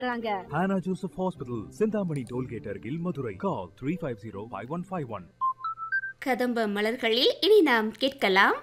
பண்றாங்க Hannah Joseph Hospital, Sindhamani Tollgate Argil, Madurai. Call 350 5151. கதம்ப மலர்களில் இனி நாம் கேட்கலாம்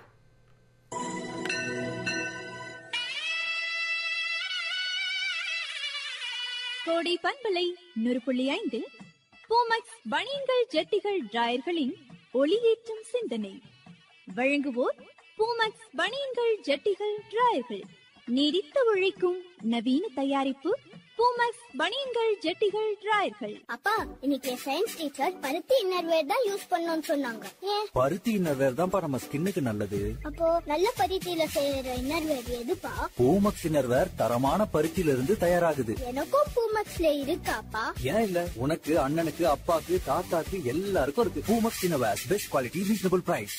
கோடை பண்பலை நூறு புள்ளி ஐந்து பூமக்ஸ் பனியன்கள் ஜெட்டிகள் டிராயர்களின் ஒளியேற்றும் சிந்தனை வழங்குவோர் பூமக்ஸ் பனியன்கள் ஜெட்டிகள் டிராயர்கள் நீடித்து உழைக்கும் நவீன தயாரிப்பு பூமக்ஸ் பனியன்கள் ஜெட்டிகள் டிராயர்கள் அப்பா இன்னைக்கு சயின்ஸ் டீச்சர் பருத்தி இன்னர்வேர் தான் யூஸ் பண்ணணும்னு சொன்னாங்க ஏன் பருத்தி இன்னர்வேர் தான்ப்பா நம்ம ஸ்கின்னுக்கு நல்லது அப்போ நல்ல பருத்தியில செய்யற இன்னர்வேர் எதுப்பா பூமக்ஸ் இன்னர்வேர் தரமான பருத்தியில இருந்து தயாராகுது எனக்கும் பூமக்ஸ்ல இருக்காப்பா ஏன் இல்ல உனக்கு அண்ணனுக்கு அப்பாக்கு தாத்தாக்கு எல்லாருக்கும் இருக்கு Poomex innerwear best quality reasonable price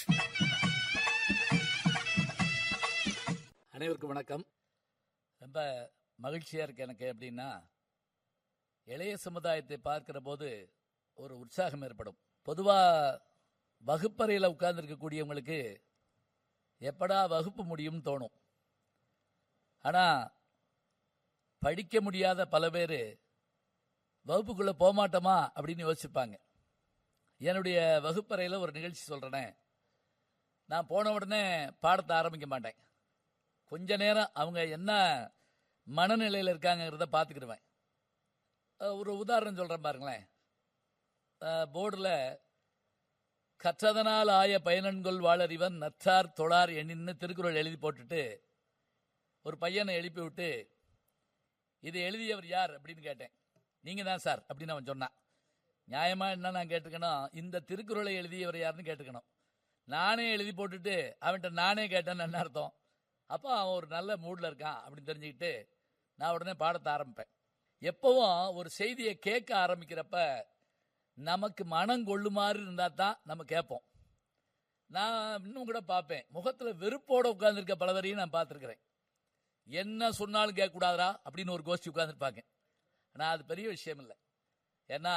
அனைவருக்கும் வணக்கம் ரொம்ப மகிழ்ச்சியாக இருக்கு எனக்கு எப்படின்னா இளைய சமுதாயத்தை பார்க்கிற போது ஒரு உற்சாகம் ஏற்படும் பொதுவாக வகுப்பறையில் உட்கார்ந்துருக்கக்கூடியவங்களுக்கு எப்படா வகுப்பு முடியும்னு தோணும் ஆனால் படிக்க முடியாத பல பேர் வகுப்புக்குள்ளே போகமாட்டோமா அப்படின்னு யோசிப்பாங்க என்னுடைய வகுப்பறையில் ஒரு நிகழ்ச்சி சொல்கிறேனே நான் போன உடனே பாடத்தை ஆரம்பிக்க மாட்டேன் கொஞ்ச நேரம் அவங்க என்ன மனநிலையில் இருக்காங்கிறத பார்த்துக்கிடுவேன் அஹ் ஒரு உதாரணம் சொல்கிறேன் பாருங்களேன் போர்டில் கற்றதனால் ஆய பயனன்கொள் வாழறிவன் நற்றார் தொழார் எண்ணின்னு திருக்குறள் எழுதி போட்டுட்டு ஒரு பையனை எழுப்பி விட்டு இது எழுதியவர் யார் அப்படின்னு கேட்டேன் நீங்கள் தான் சார் அப்படின்னு அவன் சொன்னான் நியாயமாக என்ன நான் கேட்டுக்கணும் இந்த திருக்குறளை எழுதியவர் யாருன்னு கேட்டுக்கணும் நானே எழுதி போட்டுட்டு அவன்கிட்ட நானே கேட்டேன்னு என்ன அர்த்தம் அப்போ அவன் ஒரு நல்ல மூடில் இருக்கான் அப்படின்னு தெரிஞ்சுக்கிட்டு நான் உடனே பாடத்தை ஆரம்பிப்பேன் எப்பவும் ஒரு செய்தியை கேட்க ஆரம்பிக்கிறப்ப நமக்கு மனம் கொள்ளுமாறு இருந்தால் தான் நம்ம கேட்போம் நான் இன்னும் கூட பார்ப்பேன் முகத்தில் வெறுப்போட உட்கார்ந்திருக்க பலவரையும் நான் பார்த்துருக்குறேன் என்ன சொன்னாலும் கேட்கக்கூடாதா அப்படின்னு ஒரு கோஷ்டி உட்கார்ந்துருப்பாங்க ஆனால் அது பெரிய விஷயம் இல்லை ஏன்னா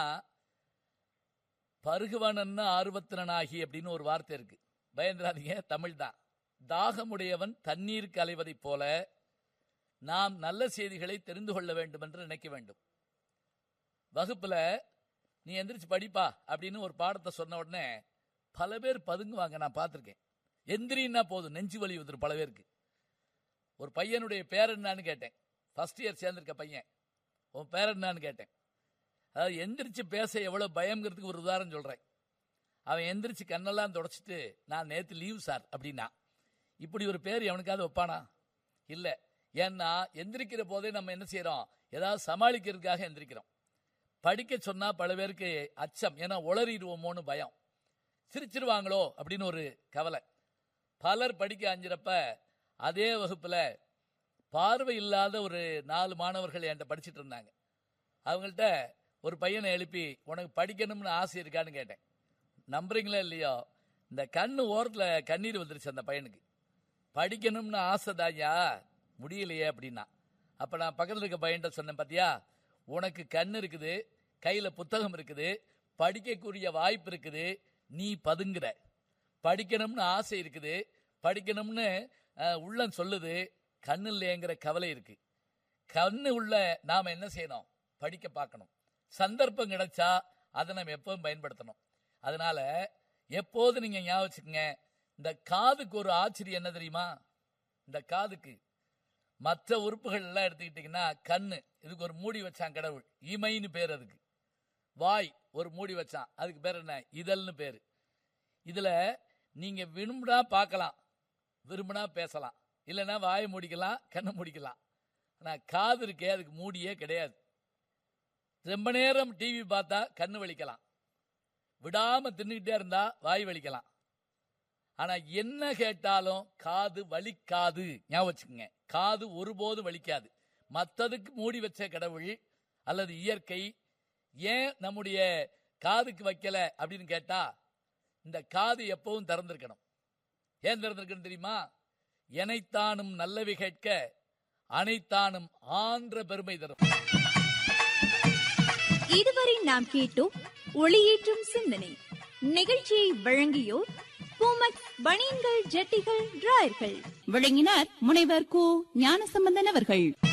பருகுவனன்னு ஆர்வத்தினனாகி அப்படின்னு ஒரு வார்த்தை இருக்கு பயந்துராதீங்க தமிழ் தான் தாகமுடையவன் தண்ணீர் கலைவதைப் போல நாம் நல்ல செய்திகளை தெரிந்து கொள்ள வேண்டும் என்று நினைக்க வேண்டும் வகுப்புல நீ எந்திரிச்சு படிப்பா அப்படின்னு ஒரு பாடத்தை சொன்ன உடனே பல பேர் பதுங்குவாங்க நான் பார்த்துருக்கேன் எந்திரின்னா போதும் நெஞ்சு வலி வந்துடும் பல பேருக்கு ஒரு பையனுடைய பேர் என்னன்னு கேட்டேன் ஃபர்ஸ்ட் இயர் சேர்ந்திருக்க பையன் உன் பேர் என்னன்னு கேட்டேன் அதாவது எந்திரிச்சு பேச எவ்வளவு பயங்கிறதுக்கு ஒரு உதாரணம் சொல்றேன் அவன் எந்திரிச்சு கண்ணெல்லாம் தொடச்சிட்டு நான் நேற்று லீவ் சார் அப்படின்னா இப்படி ஒரு பேர் எவனுக்காவது வைப்பானா இல்லை ஏன்னா எந்திரிக்கிற போதே நம்ம என்ன செய்யறோம் ஏதாவது சமாளிக்கிறதுக்காக எந்திரிக்கிறோம் படிக்க சொன்னா பல பேருக்கு அச்சம் ஏன்னா உளறிடுவோமோன்னு பயம் சிரிச்சிருவாங்களோ அப்படின்னு ஒரு கவலை பலர் படிக்க அஞ்சிறப்ப அதே வகுப்புல பார்வை இல்லாத ஒரு நாலு மாணவர்கள் என்கிட்ட படிச்சிட்டு இருந்தாங்க அவங்கள்ட்ட ஒரு பையனை எழுப்பி உனக்கு படிக்கணும்னு ஆசை இருக்கான்னு கேட்டேன் நம்புறீங்களா இல்லையோ இந்த கண்ணு ஓரத்தில் கண்ணீர் வந்துருச்சு அந்த பையனுக்கு படிக்கணும்னு ஆசை தாயா முடியலையே அப்படின்னா அப்போ நான் பக்கத்தில் இருக்க பையன்கிட்ட சொன்னேன் பார்த்தியா உனக்கு கண் இருக்குது கையில் புத்தகம் இருக்குது படிக்கக்கூடிய வாய்ப்பு இருக்குது நீ பதுங்குற படிக்கணும்னு ஆசை இருக்குது படிக்கணும்னு அஹ், உள்ளம் சொல்லுது கண்ணு இல்லையங்கிற கவலை இருக்கு கண்ணு உள்ள நாம் என்ன செய்யணும் படிக்க பார்க்கணும் சந்தர்ப்பம் கிடைச்சா அதை நம்ம எப்பவும் பயன்படுத்தணும் அதனால எப்போது நீங்க ஞாபகம் வச்சுக்கோங்க இந்த காதுக்கு ஒரு ஆச்சரியம் என்ன தெரியுமா இந்த காதுக்கு மற்ற உறுப்புகள் எல்லாம் எடுத்துக்கிட்டீங்கன்னா கண்ணு இதுக்கு ஒரு மூடி வச்சான் கடவுள் இமைன்னு பேர் அதுக்கு வாய் ஒரு மூடி வச்சான் அதுக்கு பேர் என்ன இதழ்னு பேர் இதுல நீங்க விரும்பினா பார்க்கலாம் விரும்பினா பேசலாம் இல்லைன்னா வாயை மூடிக்கலாம் கண்ணை மூடிக்கலாம் ஆனா காது இருக்கே அதுக்கு மூடியே கிடையாது ரொம்ப நேரம் டிவி பார்த்தா கண்ணு வலிக்கலாம் விடாம தின்னுக்கிட்டே இருந்தா வாய் வலிக்கலாம் ஆனா என்ன கேட்டாலும் காது வலிக்காது ஞாபகம் வச்சுக்கோங்க காது ஒருபோதும் வலிக்காது மத்ததுக்கு மூடி வச்ச கடவுள் அல்லது இயற்கை ஏன் நம்முடைய காதுக்கு வைக்கல அப்படின்னு கேட்டா இந்த காது எப்பவும் திறந்திருக்கணும் ஏன் திறந்திருக்கணும் தெரியுமா எனைத்தானும் நல்லவை கேட்க அனைத்தானும் ஆன்ற பெருமை தரும் இதுவரை நாம் கேட்டோம் ஒளியேற்றும் சிந்தனை நிகழ்ச்சியை வழங்கியோர் பூமக்ஸ் பனியன்கள் ஜெட்டிகள் டிராயர்கள் வழங்கினார் முனைவர் கு ஞானசம்பந்தன் அவர்கள்